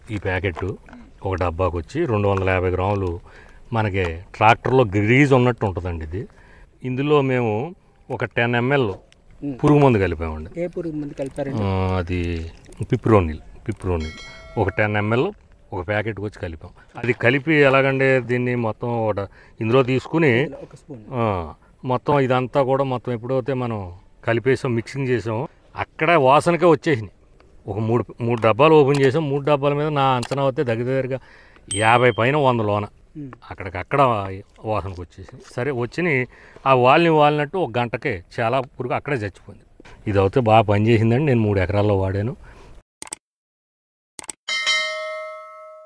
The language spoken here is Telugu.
ఈ ప్యాకెట్ ఒక డబ్బాకి వచ్చి రెండు వందల యాభై గ్రాములు మనకి ట్రాక్టర్లో గ్రీజ్ ఉన్నట్టు ఉంటుందండి ఇది ఇందులో మేము ఒక టెన్ ఎంఎల్ పురుగు మందు కలిపామండి ఏ పురుగు మందు కలిపారండి ఆ, అది పిప్రోనిల్ పిప్రోనిల్ ఒక టెన్ ఎంఎల్ ఒక ప్యాకెట్కి వచ్చి కలిపాం అది కలిపి ఎలాగంటే దీన్ని మొత్తం ఒక ఇందులో తీసుకుని ఒక స్పూన్ ఆ, మొత్తం ఇదంతా కూడా మొత్తం ఎప్పుడైతే మనం కలిపేసాం మిక్సింగ్ చేసాం అక్కడ వాసనకే వచ్చేసినాయి ఒక మూడు మూడు డబ్బాలు ఓపెన్ చేసాం మూడు డబ్బాల మీద నా అంచనా అయితే దగ్గర దగ్గరగా యాభై పైన వంద లోన ఉమ్. అక్కడికక్కడ వాసనకు వచ్చేసి సరే వచ్చినాయి ఆ వాల్ని వాలినట్టు ఒక గంటకే చాలా పురుగు అక్కడే చచ్చిపోయింది ఇది అయితే బాగా పనిచేసిందండి నేను మూడు ఎకరాల్లో వాడాను